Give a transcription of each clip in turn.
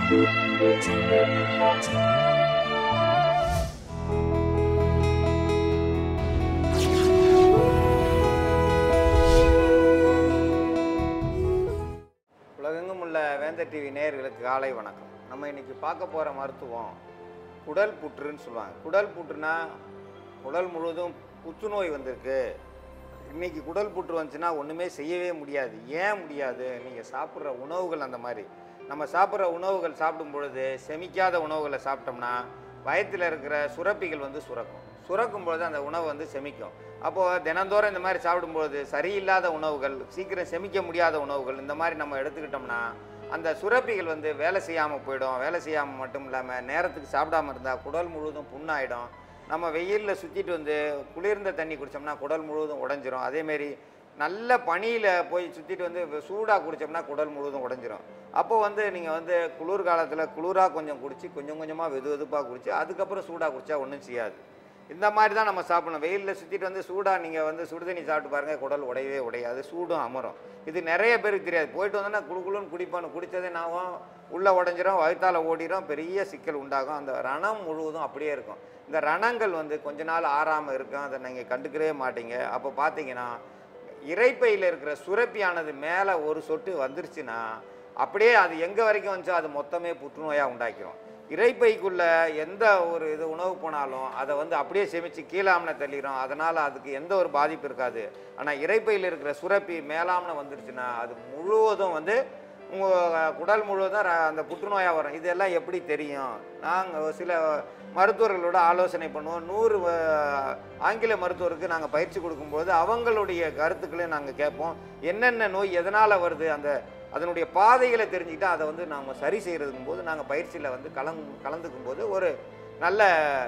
உலகெங்கும் உள்ள வேந்தர் டிவி நேயர்களுக்கு காலை வணக்கம் நம்ம இன்னைக்கு பார்க்க போகிற மருத்துவம் குடல் புற்றுன்னு சொல்லுவாங்க குடல் புற்றுனா குடல் முழுவதும் புற்றுநோய் வந்திருக்கு இன்னைக்கு குடல் புற்று வந்துச்சுன்னா ஒன்றுமே செய்யவே முடியாது ஏன் முடியாது நீங்கள் சாப்பிட்ற உணவுகள் அந்த மாதிரி நம்ம சாப்பிட்ற உணவுகள் சாப்பிடும் பொழுது செமிக்காத உணவுகளை சாப்பிட்டோம்னா வயத்தில் இருக்கிற சுரப்பிகள் வந்து சுரக்கும் சுரக்கும் பொழுது அந்த உணவு வந்து செமிக்கும் அப்போது தினந்தோறும் இந்த மாதிரி சாப்பிடும்பொழுது சரியில்லாத உணவுகள் சீக்கிரம் செமிக்க முடியாத உணவுகள் இந்த மாதிரி நம்ம எடுத்துக்கிட்டோம்னா அந்த சுரப்பிகள் வந்து வேலை செய்யாமல் போயிடும் வேலை செய்யாமல் மட்டும் இல்லாமல் நேரத்துக்கு சாப்பிடாம இருந்தால் குடல் முழுவதும் புண்ணாயிடும் நம்ம வெயிலில் சுற்றிட்டு வந்து குளிர்ந்த தண்ணி குடித்தோம்னா குடல் முழுவதும் உடஞ்சிரும் அதேமாரி நல்ல பனியில் போய் சுற்றிட்டு வந்து சூடாக குடித்தோம்னா குடல் முழுவதும் உடஞ்சிரும் அப்போ வந்து நீங்கள் வந்து குளிர் காலத்தில் குளிராக கொஞ்சம் குடிச்சு கொஞ்சம் கொஞ்சமாக வெது வெதுப்பாக குடிச்சு அதுக்கப்புறம் சூடாக குடித்தா ஒன்றும் செய்யாது இந்த மாதிரி தான் நம்ம சாப்பிடணும் வெயிலில் சுற்றிட்டு வந்து சூடாக நீங்கள் வந்து சுடுதண்ணி சாப்பிட்டு பாருங்கள் குடல் உடையவே உடையாது சூடும் அமரும் இது நிறைய பேருக்கு தெரியாது போயிட்டு வந்தோன்னா குளு குளுன்னு குடிப்பானு குடித்ததே நாவும் உள்ளே உடஞ்சிரும் வயிற்றால ஓடிடும் பெரிய சிக்கல் உண்டாகும் அந்த ரணம் முழுவதும் அப்படியே இருக்கும் இந்த ரணங்கள் வந்து கொஞ்ச நாள் ஆறாமல் இருக்கும் அதை நீங்கள் கண்டுக்கவே மாட்டீங்க அப்போ பார்த்தீங்கன்னா இறைப்பையில் இருக்கிற சுரப்பியானது மேலே ஒரு சொட்டு வந்துருச்சுன்னா அப்படியே அது எங்கே வரைக்கும் வந்துச்சோ அது மொத்தமே புற்றுநோயாக உண்டாக்கிரும் இறைப்பைக்குள்ள எந்த ஒரு இது உணவு போனாலும் அதை வந்து அப்படியே செமிச்சு கீழாமனை தள்ளிடும் அதனால் அதுக்கு எந்த ஒரு பாதிப்பு இருக்காது ஆனால் இறைப்பையில் இருக்கிற சுரப்பி மேலாமனை வந்துருச்சுன்னா அது முழுவதும் வந்து உங்கள் குடல் முழுவதும் ர- அந்த புற்றுநோயாக வரும் இதெல்லாம் எப்படி தெரியும் நாங்கள் சில மருத்துவர்களோட ஆலோசனை பண்ணுவோம் நூறு வ- ஆங்கில மருத்துவருக்கு நாங்கள் பயிற்சி கொடுக்கும்போது அவங்களுடைய கருத்துக்களையும் நாங்கள் கேட்போம் என்னென்ன நோய் எதனால் வருது அந்த அதனுடைய பாதைகளை தெரிஞ்சுக்கிட்டு அதை வந்து நாம் சரி செய்கிறதுக்கும் போது நாங்கள் பயிற்சியில் வந்து கலந் கலந்துக்கும் போது ஒரு நல்ல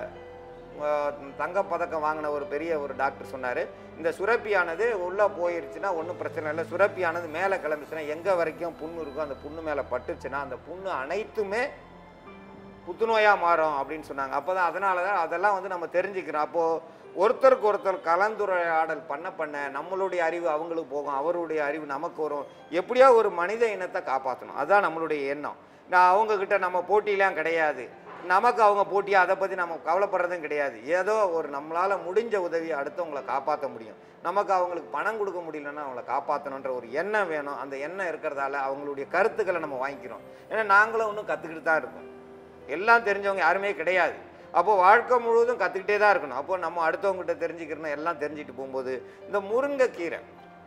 அஹ், தங்கப்பதக்கம் வாங்கின ஒரு பெரிய ஒரு டாக்டர் சொன்னார் இந்த சுரப்பியானது உள்ளே போயிருச்சுன்னா ஒன்றும் பிரச்சனை இல்லை சுரப்பியானது மேலே கிளம்பிச்சுன்னா எங்கே வரைக்கும் புண்ணு இருக்கோ அந்த புண்ணு மேலே பட்டுச்சுன்னா அந்த புண்ணு அனைத்துமே புத்துநோயாக மாறும் அப்படின்னு சொன்னாங்க அப்போ தான் அதனால தான் அதெல்லாம் வந்து நம்ம தெரிஞ்சுக்கிறோம் அப்போது ஒருத்தருக்கு ஒருத்தர் கலந்துரையாடல் பண்ண பண்ண நம்மளுடைய அறிவு அவங்களுக்கு போகும் அவருடைய அறிவு நமக்கு வரும் எப்படியோ ஒரு மனித இனத்தை காப்பாற்றணும் அதுதான் நம்மளுடைய எண்ணம் நான் அவங்கக்கிட்ட நம்ம போட்டிலாம் கிடையாது நமக்கு அவங்க போட்டியாக அதை பற்றி நம்ம கவலைப்படுறதும் கிடையாது ஏதோ ஒரு நம்மளால் முடிஞ்ச உதவியை அடுத்தவங்களை காப்பாற்ற முடியும் நமக்கு அவங்களுக்கு பணம் கொடுக்க முடியலன்னா அவங்கள காப்பாற்றணுன்ற ஒரு எண்ணம் வேணும் அந்த எண்ணம் இருக்கிறதால அவங்களுடைய கருத்துக்களை நம்ம வாங்கிக்கிறோம் ஏன்னா நாங்களும் இன்னும் கற்றுக்கிட்டு தான் இருக்கோம் எல்லாம் தெரிஞ்சவங்க யாருமே கிடையாது அப்போ வாழ்க்கை முழுவதும் கற்றுக்கிட்டே தான் இருக்கணும் அப்போ நம்ம அடுத்தவங்ககிட்ட தெரிஞ்சுக்கிறோம் எல்லாம் தெரிஞ்சுட்டு போகும்போது இந்த முருங்கைக்கீரை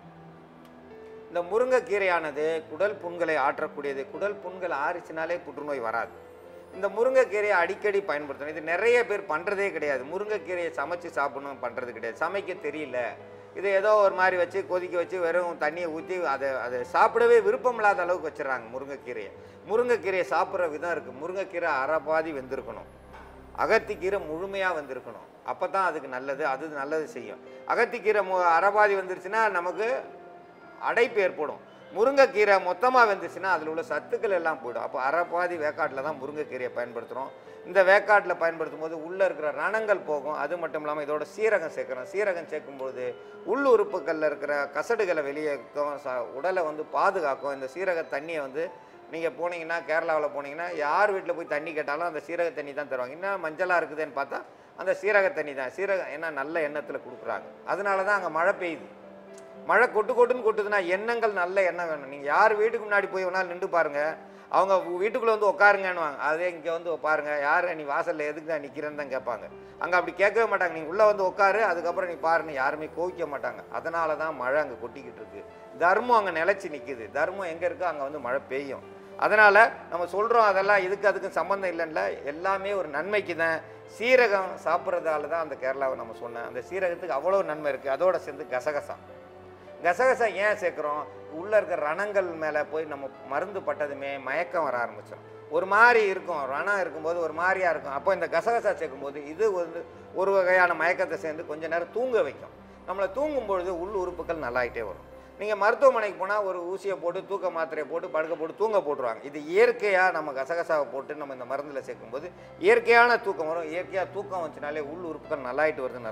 இந்த முருங்கைக்கீரையானது குடல் புண்களை ஆற்றக்கூடியது குடல் புண்கள் ஆறிச்சினாலே புற்றுநோய் வராது இந்த முருங்கைக்கீரையை அடிக்கடி பயன்படுத்தணும் இது நிறைய பேர் பண்ணுறதே கிடையாது முருங்கைக்கீரையை சமைச்சு சாப்பிடணும் பண்ணுறது கிடையாது சமைக்க தெரியல இதை ஏதோ ஒரு மாதிரி வச்சு கொதிக்க வச்சு வெறும் தண்ணியை ஊற்றி அதை அதை சாப்பிடவே விருப்பம் இல்லாத அளவுக்கு வச்சிடறாங்க முருங்கைக்கீரையை முருங்கைக்கீரையை சாப்பிட்ற விதம் இருக்குது முருங்கைக்கீரை அரை பாதி வெந்திருக்கணும் அகத்திக்கீரை முழுமையாக வந்திருக்கணும் அப்போ தான் அதுக்கு நல்லது அது நல்லது செய்யும் அகத்திக்கீரை மு அரைபாதி வந்துருச்சுன்னா நமக்கு அடைப்பு ஏற்படும் முருங்கைக்கீரை மொத்தமாக வெந்துச்சுன்னா அதில் உள்ள சத்துக்கள் எல்லாம் போயிடும் அப்போ அரைப்பாதி வேக்காட்டில் தான் முருங்கைக்கீரையை பயன்படுத்துகிறோம் இந்த வேக்காட்டில் பயன்படுத்தும் போது உள்ளே இருக்கிற ரணங்கள் போகும் அது மட்டும் இல்லாமல் இதோட சீரகம் சேர்க்குறோம் சீரகம் சேர்க்கும்போது உள் உறுப்புகளில் இருக்கிற கசடுகளை வெளியேற்றும் ச உடலை வந்து பாதுகாக்கும் இந்த சீரக தண்ணியை வந்து நீங்கள் போனீங்கன்னா கேரளாவில் போனீங்கன்னா யார் வீட்டில் போய் தண்ணி கேட்டாலும் அந்த சீரக தண்ணி தான் தருவாங்க என்ன மஞ்சளாக இருக்குதுன்னு பார்த்தா அந்த சீரக தண்ணி தான் சீரகம் ஏன்னா நல்ல எண்ணத்தில் கொடுக்குறாங்க அதனால தான் அங்கே மழை பெய்யுது மழை கொட்டு கொட்டுன்னு கொட்டுதுன்னா எண்ணங்கள் நல்ல எண்ணம் வேணும் நீங்கள் யார் வீட்டுக்கு முன்னாடி போய் வேணாலும் நின்று பாருங்க அவங்க வீட்டுக்குள்ளே வந்து உட்காருங்கன்னுவாங்க அதே இங்கே வந்து பாருங்க யார் நீ வாசலில் எதுக்கு நான் நிற்கிறேன்னு தான் கேட்பாங்க அங்கே அப்படி கேட்கவே மாட்டாங்க நீங்கள் உள்ளே வந்து உட்காரு அதுக்கப்புறம் நீ பாருன்னு யாருமே கோவிக்க மாட்டாங்க அதனால தான் மழை அங்கே கொட்டிக்கிட்டு இருக்கு தர்மம் அங்கே நிலைச்சி நிற்குது தர்மம் எங்கே இருக்கோ அங்கே வந்து மழை பெய்யும் அதனால் நம்ம சொல்கிறோம் அதெல்லாம் இதுக்கு அதுக்கும் சம்மந்தம் இல்லைல்ல எல்லாமே ஒரு நன்மைக்கு தான் சீரகம் சாப்பிட்றதால தான் அந்த கேரளாவை நம்ம சொன்னேன் அந்த சீரகத்துக்கு அவ்வளோ நன்மை இருக்குது அதோட சேர்ந்து கசகசம் கசகசா ஏன் சேர்க்குறோம் உள்ளே இருக்கிற ரணங்கள் மேலே போய் நம்ம மருந்து பட்டதுமே மயக்கம் வர ஆரம்பிச்சிடும் ஒரு மாதிரி இருக்கும் ரணம் இருக்கும்போது ஒரு மாதிரியா இருக்கும் அப்போ இந்த கசகசா சேர்க்கும்போது இது வந்து ஒரு வகையான மயக்கத்தை சேர்ந்து கொஞ்ச நேரம் தூங்க வைக்கும் நம்மளை தூங்கும் பொழுது உள் உறுப்புகள் நல்லாயிட்டே வரும் நீங்கள் மருத்துவமனைக்கு போனால் ஒரு ஊசியை போட்டு தூக்க மாத்திரையை போட்டு படுக்க போட்டு தூங்க போட்டுருவாங்க இது இயற்கையாக நம்ம கசகசாவை போட்டு நம்ம இந்த மருந்தில் சேர்க்கும்போது இயற்கையான தூக்கம் வரும் இயற்கையாக தூக்கம் வந்துச்சுனாலே உள் உறுப்புகள் நல்லாயிட்டு வருதுன்னு அர்த்தம்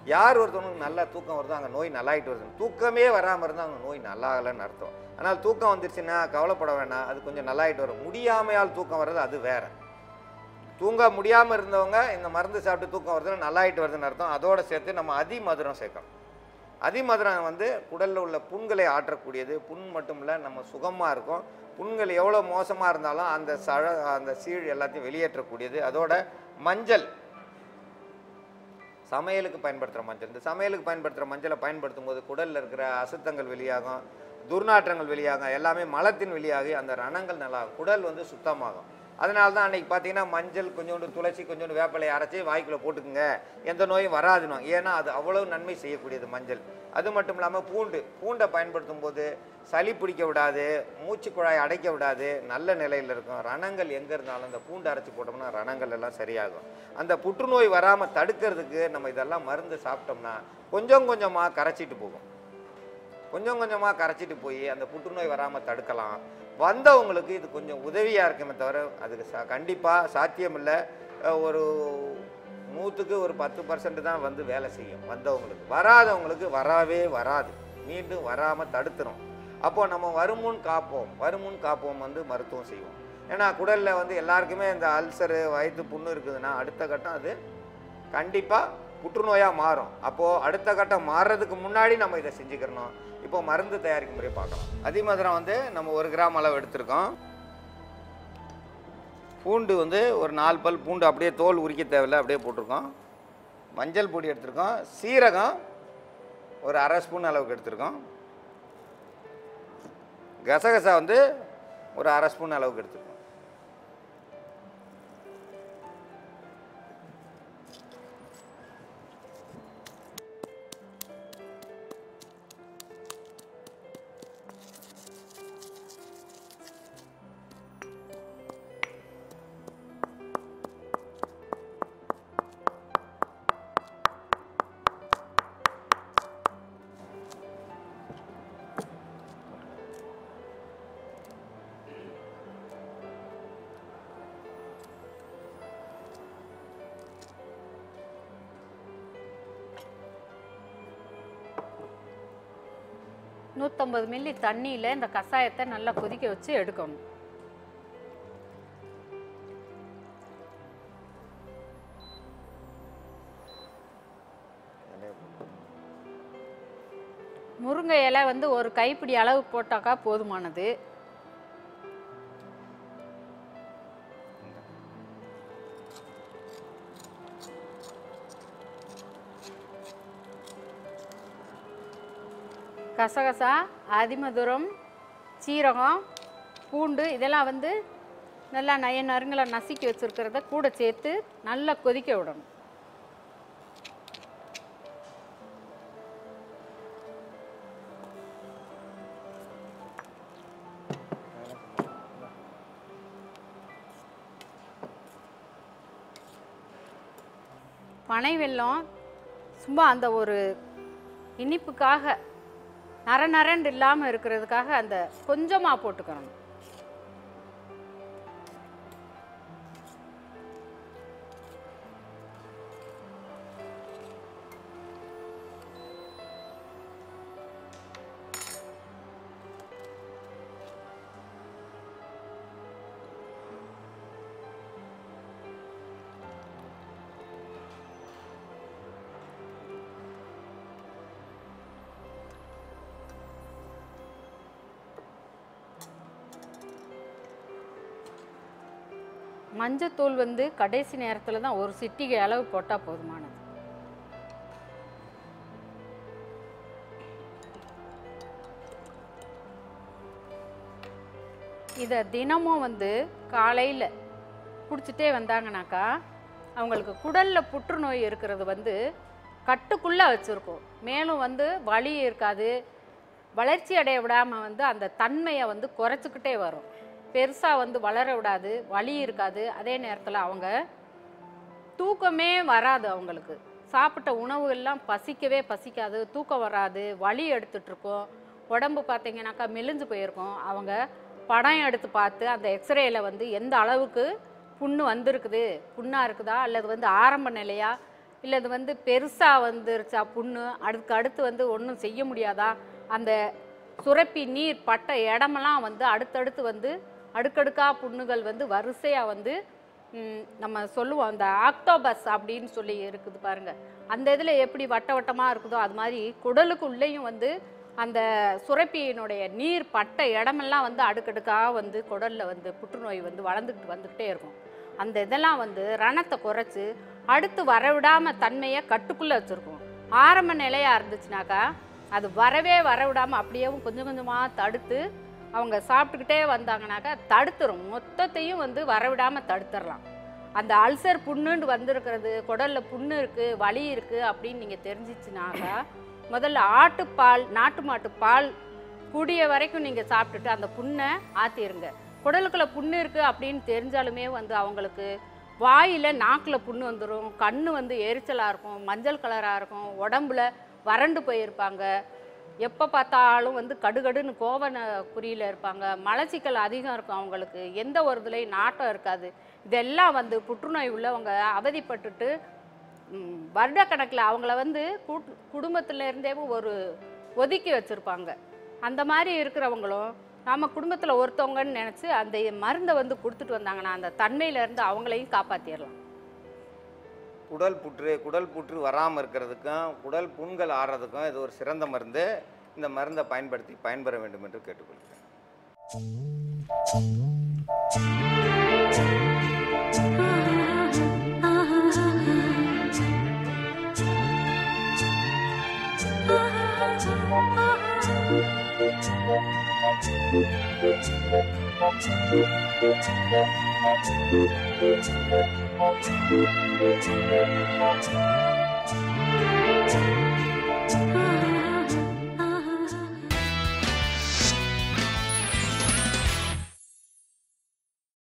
யார் ஒருத்தவங்களுக்கு நல்லா தூக்கம் வருதோ அங்கே நோய் நல்லாயிட்டு வருது தூக்கமே வராமல் இருந்தால் அங்கே நோய் நல்லாகலைன்னு அர்த்தம் ஆனால் தூக்கம் வந்துருச்சுன்னா கவலைப்பட வேணாம் அது கொஞ்சம் நல்லாயிட்டு வரும் முடியாமையால் தூக்கம் வர்றது அது வேற தூங்க முடியாமல் இருந்தவங்க இந்த மருந்து சாப்பிட்டு தூக்கம் வருதுன்னு நல்லாயிட்டு வருதுன்னு அர்த்தம் அதோட சேர்த்து நம்ம அதிமதுரம் சேர்க்கணும் அதிமதுரம் வந்து குடலில் உள்ள புண்களை ஆற்றக்கூடியது புண் மட்டும் இல்லை நம்ம சுகமாக இருக்கும் புண்கள் எவ்வளோ மோசமாக இருந்தாலும் அந்த சழ அந்த சீழ் எல்லாத்தையும் வெளியேற்றக்கூடியது அதோட மஞ்சள் சமையலுக்கு பயன்படுத்துகிற மஞ்சள் இந்த சமையலுக்கு பயன்படுத்துகிற மஞ்சளை பயன்படுத்தும் போது குடலில் இருக்கிற அசுத்தங்கள் வெளியாகும் துர்நாற்றங்கள் வெளியாகும் எல்லாமே மலத்தின் வெளியாகி அந்த ரணங்கள் நல்லா குடல் வந்து சுத்தமாகும் அதனால தான் அன்றைக்கி பார்த்தீங்கன்னா மஞ்சள் கொஞ்சோண்டு துளசி கொஞ்சோண்டு வேப்பிலை அரைச்சி வாய்க்குள்ளே போட்டுக்குங்க எந்த நோயும் வராதுன்னு ஏன்னா அது அவ்வளவு நன்மை செய்யக்கூடியது மஞ்சள் அது மட்டும் இல்லாமல் பூண்டு பூண்டை பயன்படுத்தும் போது சளி பிடிக்க விடாது மூச்சு குழாய் அடைக்க விடாது நல்ல நிலையில் இருக்கும் ரணங்கள் எங்கே இருந்தாலும் அந்த பூண்டு அரைச்சி போட்டோம்னா ரணங்கள் எல்லாம் சரியாகும் அந்த புற்றுநோய் வராமல் தடுக்கிறதுக்கு நம்ம இதெல்லாம் மருந்து சாப்பிட்டோம்னா கொஞ்சம் கொஞ்சமாக கரைச்சிட்டு போகும் கொஞ்சம் கொஞ்சமாக கரைச்சிட்டு போய் அந்த புற்றுநோய் வராமல் தடுக்கலாம் வந்தவங்களுக்கு இது கொஞ்சம் உதவியாக இருக்குமே தவிர அதுக்கு சா கண்டிப்பாக சாத்தியம் இல்லை அஹ் ஒரு நூற்றுக்கு ஒரு பத்து பர்சன்ட் தான் வந்து வேலை செய்யும் வந்தவங்களுக்கு வராதவங்களுக்கு வரவே வராது மீண்டும் வராமல் தடுத்துரும் அப்போது நம்ம வருமுன் காப்போம் வருமுன் காப்போம் வந்து மருத்துவம் செய்வோம் ஏன்னா குடலில் வந்து எல்லாருக்குமே இந்த அல்சரு வயிற்று புண்ணு இருக்குதுன்னா அடுத்த கட்டம் அது கண்டிப்பாக புற்றுநோயாக மாறும் அப்போது அடுத்த கட்டம் மாறுறதுக்கு முன்னாடி நம்ம இதை செஞ்சுக்கிறணும் இப்போ மருந்து தயாரிக்கும் முறையை பார்க்கலாம் அதிமதுரம் வந்து நம்ம ஒரு கிராம் அளவு எடுத்திருக்கோம் பூண்டு வந்து ஒரு நாலு பல் பூண்டு அப்படியே தோல் உரிக்க தேவையில்ல அப்படியே போட்டிருக்கோம் மஞ்சள் பொடி எடுத்திருக்கோம் சீரகம் ஒரு அரை ஸ்பூன் அளவுக்கு எடுத்திருக்கோம் கசகசா வந்து ஒரு அரை ஸ்பூன் அளவுக்கு எடுத்திருக்கோம் நூற்றம்பது மில்லி தண்ணியில் இந்த கஷாயத்தை நல்லா கொதிக்க வச்சு எடுக்கணும் முருங்கை இலை வந்து ஒரு கைப்பிடி அளவு போட்டாக்கா போதுமானது கசகசா அதிமதுரம் சீரகம் பூண்டு இதெல்லாம் வந்து நல்லா நய நறுங்களை நசுக்கி வச்சுருக்கிறத கூட சேர்த்து நல்லா கொதிக்க விடணும் பனை வெல்லம் சும்மா அந்த ஒரு இனிப்புக்காக நர நரண்டு இல்லாமல் இருக்கிறதுக்காக அந்த கொஞ்சமாக போட்டுக்கணும் மஞ்சத்தூள் வந்து கடைசி நேரத்தில் தான் ஒரு சிட்டிகை அளவு போட்டால் போதுமானது இதை தினமும் வந்து காலையில் குடிச்சிட்டே வந்தாங்கனாக்கா அவங்களுக்கு குடலில் புற்றுநோய் இருக்கிறது வந்து கட்டுக்குள்ளே வச்சுருக்கும் மேலும் வந்து வலி இருக்காது வளர்ச்சி அடைய விடாமல் வந்து அந்த தன்மையை வந்து குறைச்சிக்கிட்டே வரும் பெருசாக வந்து வளர விடாது வலி இருக்காது அதே நேரத்தில் அவங்க தூக்கமே வராது அவங்களுக்கு சாப்பிட்ட உணவுகள்லாம் பசிக்கவே பசிக்காது தூக்கம் வராது வலி எடுத்துட்ருக்கோம் உடம்பு பார்த்தீங்கன்னாக்கா மெலிஞ்சு போயிருக்கும் அவங்க படம் எடுத்து பார்த்து அந்த எக்ஸ்ரேயில் வந்து எந்த அளவுக்கு புண்ணு வந்திருக்குது புண்ணாக இருக்குதா அல்லது வந்து ஆரம்ப நிலையா இல்லை இது வந்து பெருசாக வந்துருச்சா புண்ணு அதுக்கு அடுத்து வந்து ஒன்றும் செய்ய முடியாதா அந்த சுரப்பி நீர் பட்ட இடமெல்லாம் வந்து அடுத்தடுத்து வந்து அடுக்கடுக்கா புண்ணுகள் வந்து வரிசையாக வந்து ம், நம்ம சொல்லுவோம் அந்த ஆக்டோபஸ் அப்படின்னு சொல்லி இருக்குது பாருங்க அந்த இதில் எப்படி வட்ட வட்டமாக இருக்குதோ அது மாதிரி குடலுக்கு உள்ளேயும் வந்து அந்த சுரப்பியினுடைய நீர் பட்ட இடமெல்லாம் வந்து அடுக்கடுக்காக வந்து குடலில் வந்து புற்றுநோய் வந்து வளர்ந்துக்கிட்டு வந்துக்கிட்டே இருக்கும் அந்த இதெல்லாம் வந்து ரணத்தை குறைச்சி அடுத்து வரவிடாம தன்மையை கட்டுக்குள்ளே வச்சுருக்கும் ஆரம்ப நிலையாக இருந்துச்சுனாக்கா அது வரவே வரவிடாமல் அப்படியேவும் கொஞ்சம் கொஞ்சமாக தடுத்து அவங்க சாப்பிட்டுக்கிட்டே வந்தாங்கனாக்கா தடுத்துரும் மொத்தத்தையும் வந்து வரவிடாமல் தடுத்துடலாம் அந்த அல்சர் புண்ணுன்னு வந்திருக்கிறது குடலில் புண்ணு இருக்குது வலி இருக்குது அப்படின்னு நீங்கள் தெரிஞ்சிச்சுனாக்கா முதல்ல ஆட்டுப்பால் நாட்டு மாட்டு பால் கூடிய வரைக்கும் நீங்கள் சாப்பிட்டுட்டு அந்த புண்ணை ஆற்றிருங்க குடலுக்குள்ள புண்ணு இருக்குது அப்படின்னு தெரிஞ்சாலுமே வந்து அவங்களுக்கு வாயில் நாக்கில் புண்ணு வந்துடும் கண்ணு வந்து எரிச்சலாக இருக்கும் மஞ்சள் கலராக இருக்கும் உடம்புல வறண்டு போயிருப்பாங்க எப்போ பார்த்தாலும் வந்து கடுகடுன்னு கோவன குறியில் இருப்பாங்க மலச்சிக்கல் அதிகம் இருக்கும் அவங்களுக்கு எந்த ஒரு இதுலேயும் நாட்டம் இருக்காது இதெல்லாம் வந்து புற்றுநோய் உள்ளவங்க அவதிப்பட்டுட்டு ம், வருடக்கணக்கில் அவங்கள வந்து கூட்- குடும்பத்துல இருந்தே ஒரு ஒதுக்கி வச்சுருப்பாங்க அந்த மாதிரி இருக்கிறவங்களும் நம்ம குடும்பத்தில் ஒருத்தவங்கன்னு நினச்சி அந்த மருந்தை வந்து கொடுத்துட்டு வந்தாங்கன்னா அந்த தன்மையிலேருந்து அவங்களையும் காப்பாற்றிடலாம் குடல் புற்று குடல் புற்று வராமல் இருக்கிறதுக்கும் குடல் புண்கள் ஆறுறதுக்கும் இது ஒரு சிறந்த மருந்து இந்த மருந்தை பயன்படுத்தி பயன்பெற வேண்டும் என்று கேட்டுக்கொள்கிறேன் Thank you.